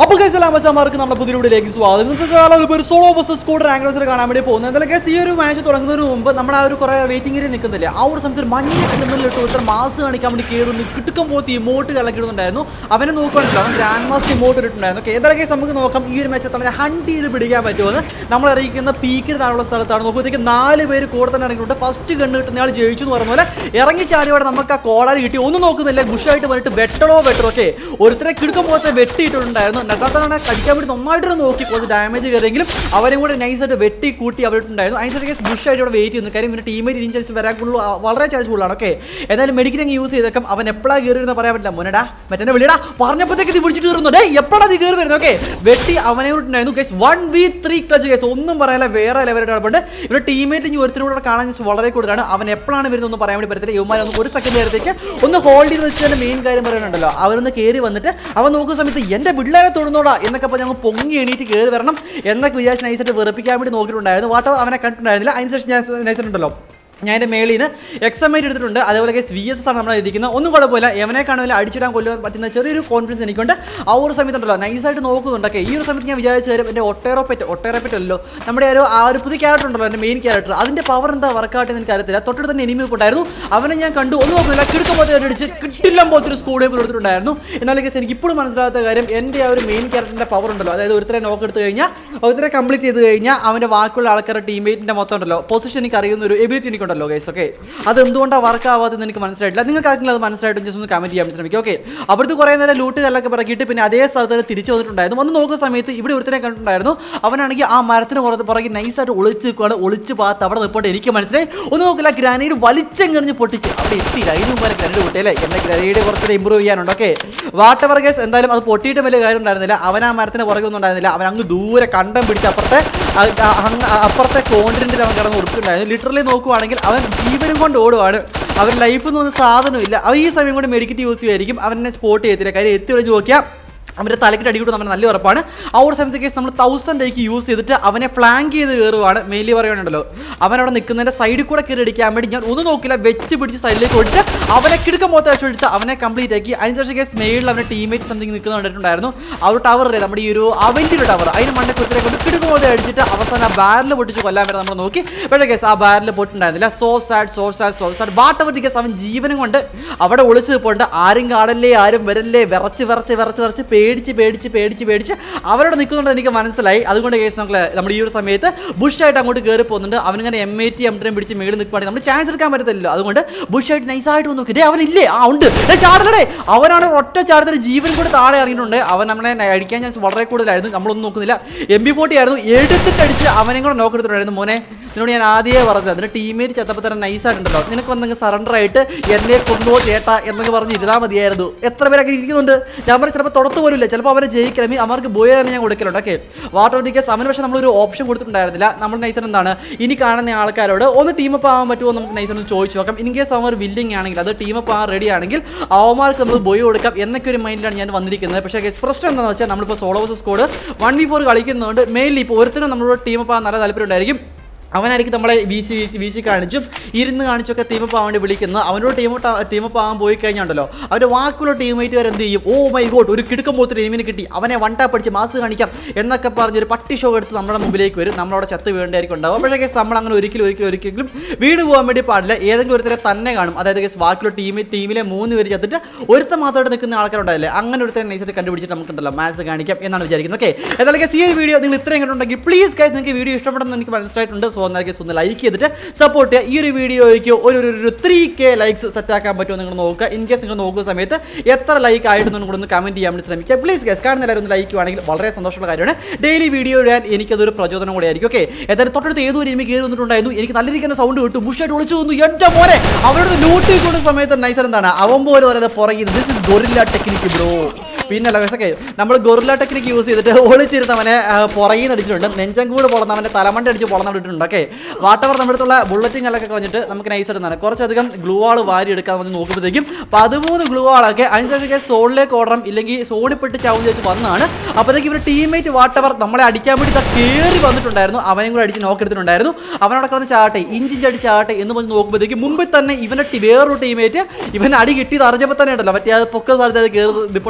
അപ്പോൾ കേസ് എല്ലാം മച്ചാമാർക്ക് നമ്മുടെ പുതിയ വീഡിയോയിലേക്ക് സ്വാഗതം ഇന്നത്തെ ചാനൽ ഇപ്പോൾ ഒരു സോളോ വേഴ്സസ് സ്കൂൾ റാങ്കോസർ കാണാൻ വേണ്ടി പോകുന്നത് എന്തായാലും കേസ് ഈ ഒരു മാച്ച് തുടങ്ങുന്നതിന് മുമ്പ് നമ്മൾ ആ ഒരു കുറേ വെയിറ്റിംഗ് ഏരിയ നിൽക്കുന്നില്ല ആ ഒരു സമയത്ത് ഒരു മഞ്ഞ കിട്ടുന്നില്ലിട്ട് ഒരുത്തർ മാസ് കാണിക്കാൻ വേണ്ടി കയറുന്നു കിട്ടുക്കം പോത്ത് ഇമോട്ട് കളക്കിടുന്നുണ്ടായിരുന്നു അവനെ നോക്കുകയാണെങ്കിൽ അവൻ ഗ്രാൻഡ് മാസ്റ്റർ ഇമോട്ട് ഇട്ടിട്ടുണ്ടായിരുന്നു Okay, എന്തായാലും കേസ് നമുക്ക് നോക്കാം ഈ ഒരു മാച്ച് തമ്മിൽ ഹണ്ട് ചെയ്ത് പിടിക്കാൻ പറ്റുമെന്ന് നമ്മൾ അറിയിക്കുന്ന പീക്കിന് താഴെയുള്ള സ്ഥലത്താണ് നോക്കുമ്പോഴത്തേക്ക് നാല് പേര് കൂടെ തന്നെ ഇറങ്ങിയിട്ടുണ്ട് ഫസ്റ്റ് കണ്ണ് കിട്ടുന്ന ആൾ ജയിച്ചു എന്ന് പറഞ്ഞ പോലെ ഇറങ്ങി ചാടിയോടെ നമുക്ക് ആ കോടാലി കിട്ടി ഒന്നും നോക്കുന്നില്ല ഗുഷായിട്ട് വന്നിട്ട് വെട്ടണോ വെട്ടറോ ഓക്കെ ഒരുത്തരെ കിടുക്കം പോലത്തെ വെട്ടിയിട്ടുണ്ടായിരുന്നു നട്ടാത്തന്നെ കടിക്കാൻ വേണ്ടി നന്നായിട്ട് നോക്കി കുറച്ച് ഡാമേജ് കയറിയെങ്കിലും അവരും കൂടെ നൈസായിട്ട് വെട്ടി കൂട്ടി അവരിട്ടുണ്ടായിരുന്നു അതിനനുസരിച്ച് കേസ് ബുഷായിട്ട് ഇവിടെ വെയിറ്റ് ചെയ്യുന്നു കാര്യം ഇവരുടെ ടീമേറ്റ് ഇൻചാർജ് വരാൻ കൂടുതൽ വളരെ ചാൻസ് കൂടുതലാണ് ഓക്കെ എന്തായാലും മെഡിക്കൽ അങ്ങ് യൂസ് ചെയ്തേക്കാം അവൻ എപ്പോഴാണ് കയറി വരുന്നത് പറയാൻ പറ്റില്ല മുന്നടാ മറ്റേ വിളിയടാ പറഞ്ഞപ്പോഴത്തേക്ക് ഇത് വിളിച്ചിട്ട് കയറുന്നു ഡേ എപ്പോഴാണ് ഇത് കയറി വരുന്നത് ഓക്കെ വെട്ടി അവനെ ഉണ്ടായിരുന്നു Case one v three clutch Case ഒന്നും പറയാനില്ല വേറെ ലെവലായിട്ട് നടപ്പുണ്ട് ഇവരുടെ ടീമേറ്റ് ഇനി ഒരുത്തരോടെ കാണാൻ ചാൻസ് വളരെ കൂടുതലാണ് അവൻ എപ്പോഴാണ് വരുന്നതെന്ന് പറയാൻ വേണ്ടി പറ്റത്തില്ല യുവമാർ ഒന്ന് ഒരു സെക്കൻഡ് നേരത്തേക്ക് ഒന്ന് ഹോൾഡ് ചെയ്ത് വെച്ചതിന്റെ മെയിൻ കാര്യം പറയാനുണ്ടല്ലോ അവരൊന്ന് കയറി വന്നിട്ട് അവൻ നോക്കുന്ന സമയത്ത് എന്റെ പിള്ളേരെ തൊടുന്നോടാ എന്നൊക്കെ പറഞ്ഞ് ഞങ്ങൾ പൊങ്ങി എണീറ്റ് കയറി വരണം എന്നൊക്കെ വിചാരിച്ച് നൈസായിട്ട് വെറുപ്പിക്കാൻ വേണ്ടി നോക്കിയിട്ടുണ്ടായിരുന്നു വാട്ടർ അവനെ കണ്ടിട്ടുണ്ടായിരുന്നില്ല അതിനുശേഷം ഞാൻ നൈസിട്ടുണ്ടല്ലോ ഞാൻ എൻ്റെ മേളിൽ നിന്ന് എക്സാമേറ്റ് എടുത്തിട്ടുണ്ട് അതേപോലെ കേസ് വി എസ് ആണ് നമ്മൾ ഇരിക്കുന്നത് ഒന്നും കുഴപ്പമില്ല എവനെ കാണുമല്ല അടിച്ചിടാൻ കൊല്ലുവാൻ പറ്റുന്ന ചെറിയൊരു കോൺഫിഡൻസ് എനിക്കുണ്ട് ആ ഒരു സമയത്തുണ്ടല്ലോ നൈസായിട്ട് നോക്കുന്നുണ്ടൊക്കെ ഈ ഒരു സമയത്ത് ഞാൻ വിചാരിച്ചു തരും എൻ്റെ ഒട്ടേറോപ്പെറ്റ് ഒട്ടേറോപ്പെറ്റ് അല്ലോ നമ്മുടെ ഒരു ആ ഒരു പുതിയ ക്യാരക്ടർ ഉണ്ടല്ലോ എൻ്റെ മെയിൻ ക്യാരക്ടർ അതിൻ്റെ പവർ എന്താ വർക്കായിട്ട് എനിക്ക് അറിയത്തില്ല തൊട്ടടുത്ത് തന്നെ എനിമി ഉണ്ടായിരുന്നു അവനെ ഞാൻ കണ്ടു ഒന്നും നോക്കുന്നില്ല കിടക്കം പോലത്തെ അടിച്ച് കിട്ടില്ല പോലത്തെ ഒരു സ്കൂളിൽ കൊടുത്തിട്ടുണ്ടായിരുന്നു എന്നാലും കേസ് എനിക്ക് ഇപ്പോഴും മനസ്സിലാകാത്ത കാര്യം എൻ്റെ ആ ഒരു മെയിൻ ക്യാരക്ടറിൻ്റെ പവർ ഉണ്ടല്ലോ അതായത് ഒരുത്തരെ നോക്ക് എടുത്തു കഴിഞ്ഞാൽ ഒരുത്തരെ കംപ്ലീറ്റ് ചെയ്ത് കഴിഞ്ഞാൽ അവൻ്റെ ബാക്കിയുള്ള ആൾക്കാരുടെ ടീമേറ്റിൻ്റെ മൊത്തം ഉണ്ടല്ലോ പൊസിഷൻ എനിക്ക് അറിയുന്ന ഒരു എബിലിറ്റി എനിക്കുണ്ടല്ലോ ഗൈസ് ഓക്കെ അത് എന്തുകൊണ്ടാണ് വർക്ക് ആവാതെന്ന് എനിക്ക് മനസ്സിലായിട്ടില്ല നിങ്ങൾക്ക് ആർക്കെങ്കിലും അത് മനസ്സിലായിട്ട് ജസ്റ്റ് ഒന്ന് കമൻറ്റ് ചെയ്യാൻ ശ്രമിക്കും ഓക്കെ അവിടുത്തെ കുറേ നേരം ലൂട്ട് കല്ലൊക്കെ പിറക്കിയിട്ട് പിന്നെ അതേ സ്ഥലത്ത് തന്നെ തിരിച്ചു വന്നിട്ടുണ്ടായിരുന്നു വന്ന് നോക്കുന്ന സമയത്ത് ഇവിടെ ഒരുത്തനെ കണ്ടിട്ടുണ്ടായിരുന്നു അവനാണെങ്കിൽ ആ മരത്തിന് പുറത്ത് പുറകെ നൈസായിട്ട് ഒളിച്ച് നിൽക്കുകയാണ് ഒളിച്ച് പാത്ത് അവിടെ നിൽപ്പോട്ട് എനിക്ക് മനസ്സിലായി ഒന്ന് നോക്കില്ല ഗ്രാനൈഡ് വലിച്ചെറിഞ്ഞ് പൊട്ടിച്ച് അവിടെ എത്തിയില്ല അതിന് മുമ്പ് ഗ്രാനൈഡ് പൊട്ടിയല്ലേ എൻ്റെ ഗ്രാനൈഡ് കുറച്ചുകൂടെ ഇമ്പ്രൂവ് ചെയ്യാനുണ്ട് ഓക്കെ വാട്ടർ കേസ് എന്തായാലും അത് പൊട്ടിയിട്ട് വലിയ കാര്യം ഉണ്ടായിരുന്നില്ല അവൻ ആ മരത്തിന് പുറകെ ഒന്നും ഉണ്ടായിരുന്നില്ല അവൻ അങ്ങ് ദൂരെ കണ്ടം പിടിച്ച് അപ്പുറത്തെ അ- അ- അങ്ങ് അപ്പുറത്തെ കോണ്ടിനെന്റിൽ അവൻ കിടന്ന് കൊടുക്കുന്നുണ്ടായിരുന്നു ലിറ്ററലി നോക്കുവാണെങ്കിൽ അവൻ ജീവനും കൊണ്ട് ഓടുവാണ് അവൻ ലൈഫ് എന്ന് പറഞ്ഞ സാധനമില്ല അവൻ ഈ സമയം കൊണ്ട് മെഡിക്കറ്റ് യൂസ് ചെയ്യുമായിരിക്കും അവനെ സ്പോട്ട് ചെയ്യത്തില്ല കാര്യം എത്തി വിളിച്ച് നോക്കിയാൽ അവൻ്റെ തലക്കിട്ട് അടിക്കൂട്ട് നമ്മുടെ നല്ല ഉറപ്പാണ് ആ ഒരു സമയത്ത് കേസ് നമ്മൾ തൗസൻഡ് ഐക്ക് യൂസ് ചെയ്തിട്ട് അവനെ ഫ്ലാങ്ക് ചെയ്ത് കയറുവാണ് മെയിലി പറയുന്നുണ്ടല്ലോ അവനവിടെ നിൽക്കുന്നതിൻ്റെ സൈഡിൽ കൂടെ കയറി അടിക്കാൻ വേണ്ടി ഞാൻ ഒന്നും നോക്കില്ല വെച്ച് പിടിച്ച് സൈഡിലേക്ക് കൊടുത്ത് അവനെ കിടക്കം മൊത്തം വെച്ച് എടുത്ത് അവനെ കംപ്ലീറ്റ് ആക്കി അതിനുശേഷം കേസ് മെയിലിൽ അവൻ്റെ ടീമേറ്റ് സംതിങ് നിൽക്കുന്ന കണ്ടിട്ടുണ്ടായിരുന്നു ആ ഒരു ടവർ അല്ലേ നമ്മുടെ ഈ ഒരു അവൻ്റെ ഒരു ടവർ അതിന് മണ്ണിൽ കുത്തിരെ കൊണ്ട് കിടക്കും മൊത്തം അടിച്ചിട്ട് അവസാനം ആ ബാരൽ പൊട്ടിച്ച് കൊല്ലാൻ വരെ നമ്മൾ നോക്കി പക്ഷേ കേസ് ആ ബാരൽ പൊട്ടുണ്ടായിരുന്നില്ല so sad so sad so sad what അവർ കേസ് അവൻ ജീവനും കൊണ്ട് അവിടെ ഒളിച്ച് നിൽപ്പുണ്ട് ആരും കാണല്ലേ ആരും വരല്ലേ വിറച്ച് വിറച്ച് വിറച്ച് വിറച്ച് പേടിച്ച് പേടിച്ച് പേടിച്ച് പേടിച്ച് അവരോട് നിൽക്കുന്നുണ്ട് എനിക്ക് മനസ്സിലായി അതുകൊണ്ട് കേസ് നമ്മൾ നമ്മുടെ ഈ ഒരു സമയത്ത് ബുഷായിട്ട് അങ്ങോട്ട് കയറി പോകുന്നുണ്ട് അവനിങ്ങനെ എം എ ടി എംട്രയും പിടിച്ച് മേളിൽ നിൽക്കുവാണെങ്കിൽ നമ്മൾ ചാൻസ് എടുക്കാൻ പറ്റത്തില്ലല്ലോ അതുകൊണ്ട് ബുഷായിട്ട് നൈസായിട്ട് നോക്കി ഡേ അവനില്ലേ ആ ഉണ്ട് ഡേ ചാടലടേ അവനാണ് ഒറ്റ ചാടത്തിൽ ജീവൻ കൂടി താഴെ ഇറങ്ങിയിട്ടുണ്ട് അവൻ നമ്മളെ അടിക്കാൻ ചാൻസ് വളരെ കൂടുതലായിരുന്നു നമ്മളൊന്നും നോക്കുന്നില്ല എം ബി ഫോർട്ടി ആയിരുന്നു എടുത്തിട്ടടിച്ച് അവനെയും കൂടെ നോക്കെടുത്തിട്ടുണ്ടായിരുന്നു മോനെ നിന്നോട് ഞാൻ ആദ്യമേ പറഞ്ഞത് അതിന്റെ ടീമേറ്റ് ചത്തപ്പോൾ തന്നെ നൈസായിട്ടുണ്ടല്ലോ നിനക്ക് വന്നങ്ങ് സറണ്ടർ ആയിട്ട് എന്നെ കൊണ്ടുപോ ചേട്ടാ എന്നൊക്കെ പറഞ്ഞ് ഇരുന്നാൽ മതിയായിരുന്നു എത്ര പേരൊക്കെ ഇരിക്കുന്നുണ്ട് ഞാൻ പറഞ്ഞ ചിലപ്പോൾ തുടത്തു പോലും ഇല്ല ചിലപ്പോൾ അവരെ ജയിക്കണം ഈ അവർക്ക് ബോയ തന്നെ ഞാൻ കൊടുക്കലുണ്ട് ഓക്കെ വാട്ടർ ഡിക്കേസ് അവന് പക്ഷേ നമ്മളൊരു ഓപ്ഷൻ കൊടുത്തിട്ടുണ്ടായിരുന്നില്ല നമ്മൾ നൈസർ എന്താണ് ഇനി കാണുന്ന ആൾക്കാരോട് ഒന്ന് ടീം അപ്പ് ആവാൻ പറ്റുമോ എന്ന് നമുക്ക് നൈസർ ഒന്ന് ചോദിച്ചു നോക്കാം ഇൻ കേസ് അവൻ ഒരു വില്ലിംഗ് ആണെങ്കിൽ അത് ടീം അപ്പ് ആവാൻ റെഡി ആണെങ്കിൽ അവന്മാർക്ക് നമുക്ക് ബോയ് കൊടുക്കാം എന്നൊക്കെ ഒരു മൈൻഡിലാണ് ഞാൻ വന്നിരിക്കുന്നത് പക്ഷേ കേസ് പ്രശ്നം എന്താണെന്ന് വെച്ചാൽ നമ്മളിപ്പോൾ solo versus squad one v four കളിക്കുന്നതുകൊണ്ട് മെയിൻലി ഇപ്പോൾ ഒരുത്തരും നമ്മളോട് ടീം അപ്പ് ആവാൻ നല്ല താല്പര്യം ഉണ്ടായിരിക്കും അവനായിരിക്കും നമ്മളെ വീശി വീശി വീശി കാണിച്ചും ഇരുന്ന് കാണിച്ചൊക്കെ ടീമപ്പ് ആവാൻ വേണ്ടി വിളിക്കുന്നത് അവനോട് ടീം ടീമപ്പ് ആവാൻ പോയി കഴിഞ്ഞുണ്ടല്ലോ അവൻ്റെ വാക്കുള്ള ടീമേറ്റ് വരെ എന്ത് ചെയ്യും ഓ മൈ ഗോഡ് ഒരു കിടുക്കം പോലത്തെ ടീമിന് കിട്ടി അവനെ വൺ ടാപ്പ് അടിച്ച് മാസ് കാണിക്കാം എന്നൊക്കെ പറഞ്ഞൊരു പട്ടി ഷോ എടുത്ത് നമ്മുടെ മുമ്പിലേക്ക് വരും നമ്മളവിടെ ചത്ത് വീണ്ടായിരിക്കും ഉണ്ടാവും പക്ഷേ കേസ് നമ്മൾ അങ്ങനെ ഒരിക്കലും ഒരിക്കലും ഒരിക്കലും വീട് പോകാൻ വേണ്ടി പാടില്ല ഏതെങ്കിലും ഒരുത്തരെ തന്നെ കാണും അതായത് കേസ് ബാക്കിയുള്ള ടീമിൽ ടീമിലെ മൂന്ന് പേര് ചത്തിട്ട് ഒരുത്ത മാത്രമായിട്ട് നിൽക്കുന്ന ആൾക്കാരുണ്ടായില്ലേ അങ്ങനെ ഒരുത്തരെ നൈസായിട്ട് കണ്ടുപിടിച്ചിട്ട് നമുക്കുണ്ടല്ലോ മാത്സ് കാണിക്കാം എന്നാണ് വിചാരിക്കുന്നത് ഓക്കെ ഏതായാലും guys, ഈ ഒരു വീഡിയോ നിങ്ങൾ ഇത്രയും കണ്ടുണ്ടെങ്കിൽ പ്ലീസ് കാര്യം നിങ്ങൾക്ക് വീഡിയോ ഇഷ്ടപ്പെടുന്ന എനിക്ക് മനസ്സിലായിട്ടുണ്ട് സോ എന്നാൽ കേസ് ഒന്ന് ലൈക്ക് ചെയ്തിട്ട് സപ്പോർട്ട് ചെയ്യുക ഈ ഒരു വീഡിയോയ്ക്ക് ഒരു ഒരു- ഒരു ത്രീ കെ ലൈക്സ് സെറ്റ് ആക്കാൻ പറ്റുമോ നിങ്ങൾ നോക്കുക ഇൻ കേസ് നിങ്ങൾ നോക്കുന്ന സമയത്ത് എത്ര ലൈക്ക് ആയിട്ടൊന്നും കൂടെ ഒന്ന് കമൻറ്റ് ചെയ്യാൻ വേണ്ടി ശ്രമിക്കുക പ്ലീസ് കേസ് കാണുന്ന എല്ലാവരും ഒന്ന് ലൈക്ക് ആണെങ്കിൽ വളരെ സന്തോഷമുള്ള കാര്യമാണ് ഡെയിലി വീഡിയോ ഇടാൻ എനിക്കതൊരു പ്രചോദനം കൂടെ ആയിരിക്കും ഓക്കെ ഏതായാലും തൊട്ടടുത്ത് ഏതോ ഒരു എനിക്ക് കയറി വന്നിട്ടുണ്ടായിരുന്നു എനിക്ക് നല്ല രീതിക്ക് സൗണ്ട് കിട്ടും ബുഷായിട്ട് വിളിച്ചു വന്നു എൻ്റെ മോനെ അവരോട് ലൂട്ട് ചെയ്യുന്ന സമയത്ത് നൈസർ എന്താണ് അവൻ പോലെ പറയുന്നത് പുറകിൽ this is gorilla technique bro പിന്നെ ലവസൊക്കെ നമ്മൾ ഗൊറില്ല ടെക്നിക്ക് യൂസ് ചെയ്തിട്ട് ഒളിച്ചിരുന്നവനെ പുറകിൽ നിന്ന് അടിച്ചിട്ടുണ്ട് നെഞ്ചം കൂട് പൊളന്നവനെ തലമണ്ട അടിച്ച് പൊളന്നിട്ടുണ്ട് ഓക്കെ വാട്ടവർ നമ്മുടെ അടുത്തുള്ള ബുള്ളറ്റും കല്ലൊക്കെ കളഞ്ഞിട്ട് നമുക്ക് നൈസ് ഇടുന്നതാണ് കുറച്ചധികം ഗ്ലൂ ആൾ വാരി എടുക്കാൻ വന്ന് നോക്കുമ്പോഴത്തേക്കും പതിമൂന്ന് ഗ്ലൂ ആളൊക്കെ അതിനുശേഷം സോണിലേക്ക് ഓടണം ഇല്ലെങ്കിൽ സോണിപ്പെട്ട് ചാവും ചോദിച്ച് വന്നതാണ് അപ്പോഴത്തേക്ക് ഇവരുടെ ടീമേറ്റ് വാട്ടവർ നമ്മളെ അടിക്കാൻ വേണ്ടി ദാ കയറി വന്നിട്ടുണ്ടായിരുന്നു അവനെയും കൂടെ അടിച്ച് നോക്കെടുത്തിട്ടുണ്ടായിരുന്നു അവനവിടെ കിടന്ന് ചാട്ടെ ഇഞ്ചിഞ്ച് അടി ചാട്ടെ എന്ന് പറഞ്ഞ് നോക്കുമ്പോഴത്തേക്ക് മുമ്പിൽ തന്നെ ഇവൻ്റെ ടി- വേറൊരു ടീമേറ്റ് ഇവൻ അടി കിട്ടിയത് അറിഞ്ഞപ്പോൾ തന്നെ ഉണ്ടല്ലോ മറ്റേ അത് പൊക്ക സ്ഥലത്ത് അത് കയറി നിൽപ്പുണ്ടായിരുന്നു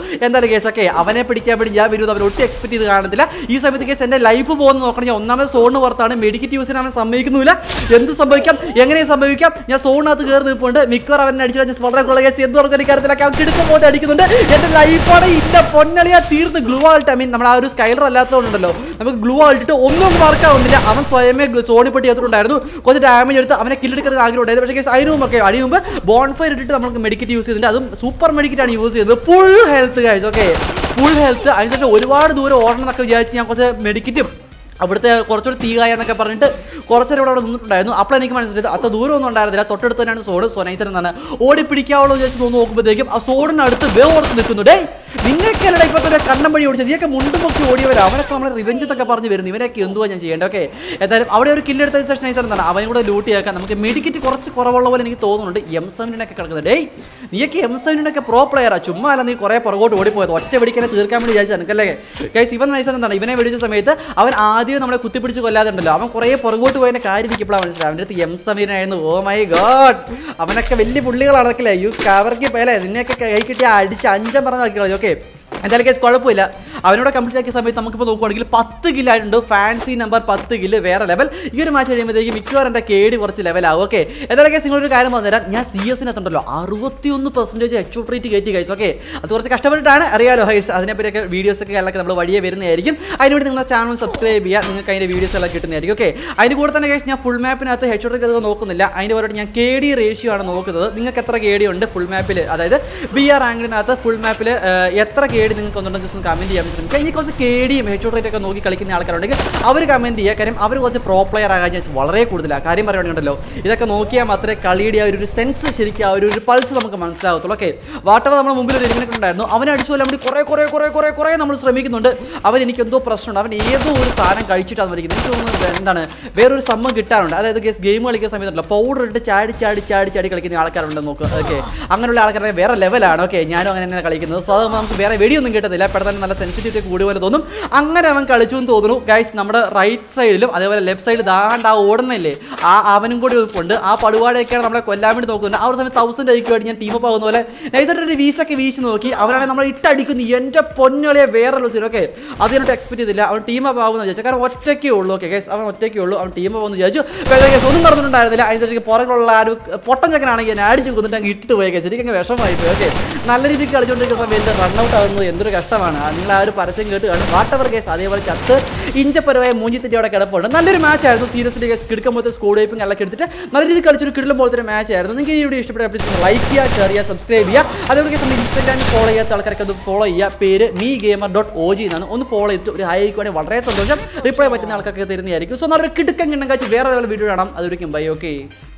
എന്തായാലും കേസ് ഒക്കെ അവനെ പിടിക്കാൻ വേണ്ടി ഞാൻ വരുന്നത് അവൻ ഒട്ടും എക്സ്പെക്ട് ചെയ്ത് കാണത്തില്ല ഈ സമയത്ത് കേസ് എൻ്റെ ലൈഫ് പോകുന്ന നോക്കണം ഞാൻ ഒന്നാമത് സോണിന് പുറത്താണ് മെഡിക്കറ്റ് യൂസിന് അവൻ സമ്മതിക്കുന്നില്ല എന്ത് സംഭവിക്കാം എങ്ങനെ സംഭവിക്കാം ഞാൻ സോണിനകത്ത് കയറി നിൽപ്പുണ്ട് മിക്കവാറും അവനെ അടിച്ചു വളരെ കുള്ള കേസ് എന്ത് പറഞ്ഞ കാര്യത്തിലൊക്കെ അവൻ കിടക്കും പോയിട്ട് അടിക്കുന്നുണ്ട് എൻ്റെ ലൈഫാണ് ഇന്ന പൊന്നളിയാ തീർന്ന് ഗ്ലൂ ആൾട്ട് ഐ മീൻ നമ്മൾ ആ ഒരു സ്കൈലർ അല്ലാത്തതുകൊണ്ടല്ലോ നമുക്ക് ഗ്ലൂ ആൾട്ടിട്ട് ഒന്നും വർക്ക് ആവുന്നില്ല അവൻ സ്വയമേ സോണി പെട്ടി എത്തിയിട്ടുണ്ടായിരുന്നു കുറച്ച് ഡാമേജ് എടുത്ത് അവനെ കില്ലെടുക്കാൻ ആഗ്രഹം ഉണ്ടായിരുന്നു പക്ഷേ കേസ് അതിന് മുമ്പൊക്കെ അടി മുമ്പ് ബോൺഫയർ ഇട്ടിട്ട് നമുക്ക് മെഡിക്കറ്റ് യൂസ് ചെയ്തിട്ടുണ്ട് അതും സൂപ്പർ മെഡിക്കറ്റ് ആണ് യൂസ് ചെയ്തത് ഫുൾ ഹെൽത്ത് കാഴ്ച ഓക്കെ ഫുൾ ഹെൽത്ത് അതിനുശേഷം ഒരുപാട് ദൂരം ഓടണം എന്നൊക്കെ വിചാരിച്ച് ഞാൻ കുറച്ച് മെഡിക്കറ്റും അവിടുത്തെ കുറച്ചുകൂടി തീകായ എന്നൊക്കെ പറഞ്ഞിട്ട് കുറച്ച് നേരം ഇവിടെ അവിടെ നിന്നിട്ടുണ്ടായിരുന്നു അപ്പോൾ എനിക്ക് മനസ്സിലായത് അത്ര ദൂരമൊന്നും ഉണ്ടായിരുന്നില്ല തൊട്ടടുത്ത് തന്നെയാണ് സോഡ് സോനൈസൻ എന്നാണ് ഓടി പിടിക്കാവുള്ളൂ വിചാരിച്ച് തോന്നുന്നു നോക്കുമ്പോഴത്തേക്കും ആ സോഡിനടുത്ത് വേ ഓർത്ത് നിൽക്കുന്നു ഡേ നിങ്ങൾക്കല്ലട ഇപ്പോൾ തന്നെ കണ്ണം വഴി ഓടിച്ചത് നീയൊക്കെ മുണ്ടും പൊക്കി ഓടിയവരാ അവനൊക്കെ നമ്മളെ റിവെഞ്ച് എന്നൊക്കെ പറഞ്ഞ് വരുന്നു ഇവനൊക്കെ എന്തുവാ ഞാൻ ചെയ്യേണ്ടത് ഓക്കെ എന്തായാലും അവിടെ ഒരു കില്ലെടുത്ത സെഷൻ നൈസർ എന്താണ് അവനും കൂടെ ലൂട്ട് ചെയ്യാക്കാൻ നമുക്ക് മെഡിക്കറ്റ് കുറച്ച് കുറവുള്ള പോലെ എനിക്ക് തോന്നുന്നുണ്ട് എം സെവനിനൊക്കെ കിടക്കുന്നത് ഡേയ് നീയൊക്കെ എം സെവനിനൊക്കെ പ്രോ പ്ലെയറാ ചുമ്മാ അല്ല നീ കുറേ പുറകോട്ട് ഓടിപ്പോയത് ഒറ്റ വെടിക്കനെ തീർക്കാൻ വേണ്ടി വിചാരിച്ചു എനിക്കല്ലേ ഗൈസ് ഇവൻ നൈസർ എന്താണ് ഇവനെ വെടിച്ച സമയത്ത് അവൻ ആദ്യം നമ്മളെ കുത്തിപ്പിടിച്ച് കൊല്ലാതെ ഉണ്ടല്ലോ അവൻ കുറേ പുറകോട്ട് പോയതിന്റെ കാര്യം എനിക്ക് ഇപ്പോഴാണ് മനസ്സിലായി അവൻ്റെ അടുത്ത് എം സെവനായിരുന്നു ഓ മൈ ഗോഡ് അവനൊക്കെ വലിയ പുള്ളികളാണ് അതൊക്കെ യു കവർക്ക് പോയല്ലേ നിന്നെയൊക്കെ കൈ കിട്ടി അടിച്ച് അഞ്ചം പറഞ്ഞ് നോക്കിക്കളഞ്ഞു ഓക്കെ എന്തായാലും കേസ് കുഴപ്പമില്ല അവനോട് കംപ്ലീറ്റ് ആക്കിയ സമയത്ത് നമുക്കിപ്പോൾ നോക്കുവാണെങ്കിൽ പത്ത് കില്ലായിട്ടുണ്ട് ഫാൻസി നമ്പർ പത്ത് കില്ല് വേറെ ലെവൽ ഈ ഒരു മാച്ച് കഴിയുമ്പോഴത്തേക്ക് മിക്കവാറും എൻ്റെ കേടി കുറച്ച് ലെവലാവും ഓക്കെ എന്തായാലും കേസ് നിങ്ങളൊരു കാര്യം പറഞ്ഞുതരാം ഞാൻ സി എസിനകത്തുണ്ടല്ലോ അറുപത്തിയൊന്ന് പെർസെൻറ്റേജ് എച്ച് റേറ്റ് കയറ്റി കൈസ് ഓക്കെ അത് കുറച്ച് കഷ്ടപ്പെട്ടിട്ടാണ് അറിയാലോ ഹൈസ് അതിനെപ്പറ്റിയൊക്കെ വീഡിയോസ് ഒക്കെ എല്ലാം നമ്മൾ വഴിയെ വരുന്നതായിരിക്കും അതിനുവേണ്ടി നിങ്ങളുടെ ചാനൽ സബ്സ്ക്രൈബ് ചെയ്യുക നിങ്ങൾക്ക് അതിൻ്റെ വീഡിയോസ് എല്ലാം കിട്ടുന്നതായിരിക്കും ഓക്കെ അതിന് കൂടെ തന്നെ കേസ് ഞാൻ ഫുൾ മാപ്പിനകത്ത് എച്ച് റേറ്റ് അതൊക്കെ നോക്കുന്നില്ല അതിൻ്റെ പകരം ഞാൻ കെ ഡി റേഷ്യോ ആണ് നോക്കുന്നത് നിങ്ങൾക്ക് എത്ര കെ ഡി ഉണ്ട് ഫുൾ മാപ്പിൽ അതായത് ബി ആർ ആംഗിളിനകത്ത് ഫുൾ മാപ്പിൽ എത്ര കെ ഡി നിങ്ങൾക്ക് ഒന്നുണ്ടെങ്കിൽ ജസ്റ്റ് ഒന്ന് കമൻറ്റ് ചെയ്യാൻ ശ്രമിക്കുക ഇനി കുറച്ച് കെ ഡിയും ഹെച്ച് റേറ്റ് ഒക്കെ നോക്കി കളിക്കുന്ന ആൾക്കാരുണ്ടെങ്കിൽ അവർ കമൻറ്റ് ചെയ്യുക കാര്യം അവർ കുറച്ച് പ്രോ പ്ലെയർ ആകാൻ ചാൻസ് വളരെ കൂടുതലാണ് കാര്യം പറയുകയാണെങ്കിലോ ഇതൊക്കെ നോക്കിയാൽ മാത്രമേ കളിയുടെ ആ ഒരു സെൻസ് ശരിക്കും ആ ഒരു ഒരു പൾസ് നമുക്ക് മനസ്സിലാകത്തുള്ളൂ ഓക്കെ വാട്ടവർ നമ്മുടെ മുമ്പിൽ ഒരു എലിമിനേറ്റ് ഉണ്ടായിരുന്നു അവനെ അടിച്ചു കൊല്ലാൻ വേണ്ടി കുറേ കുറേ കുറേ കുറേ കുറേ നമ്മൾ ശ്രമിക്കുന്നുണ്ട് അവൻ എനിക്ക് എന്തോ പ്രശ്നമുണ്ട് അവൻ ഏതോ ഒരു സാധനം കഴിച്ചിട്ടാണ് മരിക്കുന്നത് എനിക്ക് തോന്നുന്നത് എന്താണ് വേറൊരു സംഭവം കിട്ടാറുണ്ട് അതായത് കേസ് ഗെയിം കളിക്കുന്ന സമയത്തുണ്ടല്ലോ പൗഡർ ഇട്ട് ചാടി ചാടി ചാടി ചാടി കളിക്കുന്ന ആൾക്കാരുണ്ടെന്ന് നോക്കുക ഓക്കെ അങ്ങനെയുള്ള ആൾക്കാരെ വേറെ ലെവലാണ് ഓക്കെ ഞാനും അങ്ങനെ തന്നെ കളിക്കുന്നത് സോ അത് നമുക്ക് വേറെ വെടിയൊന്നും കിട്ടത്തില്ല പെട്ടെന്ന് നല്ല സെൻസിറ്റിവിറ്റി കൂടി പോലെ തോന്നും അങ്ങനെ അവൻ കളിച്ചു എന്ന് തോന്നുന്നു ഗൈസ് നമ്മുടെ റൈറ്റ് സൈഡിലും അതേപോലെ ലെഫ്റ്റ് സൈഡിൽ ദാണ്ട് ആ ഓടുന്നില്ലേ ആ അവനും കൂടി ഉണ്ട് ആ പടുപാടൊക്കെയാണ് നമ്മളെ കൊല്ലാൻ വേണ്ടി നോക്കുന്നത് ആ ഒരു സമയത്ത് തൗസൻഡ് ആയിക്കുവായിട്ട് ഞാൻ ടീം ആകുന്ന പോലെ നൈതൊരു വീസൊക്കെ വീശി നോക്കി അവനാണ് നമ്മളെ ഇട്ടടിക്കുന്നു എൻ്റെ പൊന്നളിയെ വേറെ ലൂസിൽ ഓക്കെ അതിനോട്ട് എക്സ്പെക്ട് ചെയ്തില്ല അവൻ ടീം അപ്പ് ആകുമെന്ന് വിചാരിച്ചു കാരണം ഒറ്റയ്ക്കേ ഉള്ളൂ ഓക്കെ ഗൈസ് അവൻ ഒറ്റയ്ക്കേ ഉള്ളൂ അവൻ ടീം ആകുമെന്ന് വിചാരിച്ചു പക്ഷേ കേസ് ഒന്നും നടന്നിട്ടുണ്ടായിരുന്നില്ല അതിനനുസരിച്ച് പുറകുള്ള ആ ഒരു പൊട്ടൻ ചക്കനാണെങ്കിൽ ഞാൻ അടിച്ച് കൊന്നിട്ട് അങ്ങ് ഇട്ടിട്ട് പോയി കേസ് എനിക്ക് വിഷമമായി പോയി ഓക്കെ നല്ല രീതിക്ക് കളിച്ചുകൊണ്ടിരിക്കുന്ന സമയത്ത് റണ്ണൗട്ട് ആകുന്നത് എന്തൊരു കഷ്ടമാണ് ആ നിങ്ങൾ ആ ഒരു പരസ്യം കേട്ട് കാണും വാട്ടവർ കേസ് അതേപോലെ ചത്ത് ഇഞ്ചപ്പരമായ മൂഞ്ചിത്തിൻ്റെ അവിടെ കിടപ്പുണ്ട് നല്ലൊരു മാച്ച് ആയിരുന്നു സീരിയസ്ലി കേസ് കിടക്കുമ്പോഴത്തെ സ്കോഡ് വൈപ്പും എല്ലാം എടുത്തിട്ട് നല്ല രീതിയിൽ കളിച്ചൊരു കിടലും പോലത്തെ ഒരു മാച്ച് ആയിരുന്നു നിങ്ങൾക്ക് ഈ വീഡിയോ ഇഷ്ടപ്പെട്ട പ്ലീസ് ലൈക്ക് ചെയ്യുക ഷെയർ ചെയ്യുക സബ്സ്ക്രൈബ് ചെയ്യുക അതേപോലെ കേസ് നമ്മുടെ ഇൻസ്റ്റാഗ്രാമിൽ ഫോളോ ചെയ്യാത്ത ആൾക്കാർക്ക് അത് ഫോളോ ചെയ്യുക പേര് me gamer dot O G എന്നാണ് ഒന്ന് ഫോളോ ചെയ്തിട്ട് ഒരു ഹൈ ആയിക്കുവാണെങ്കിൽ വളരെ സന്തോഷം റിപ്ലൈ പറ്റുന്ന ആൾക്കാർക്ക് തരുന്നതായിരിക്കും സോ നല്ലൊരു കിടക്കൻ കിണ്ണം കാച്ച് വേറെ വീഡിയോ കാണാം അതൊരിക്കും ബൈ ഓക്കെ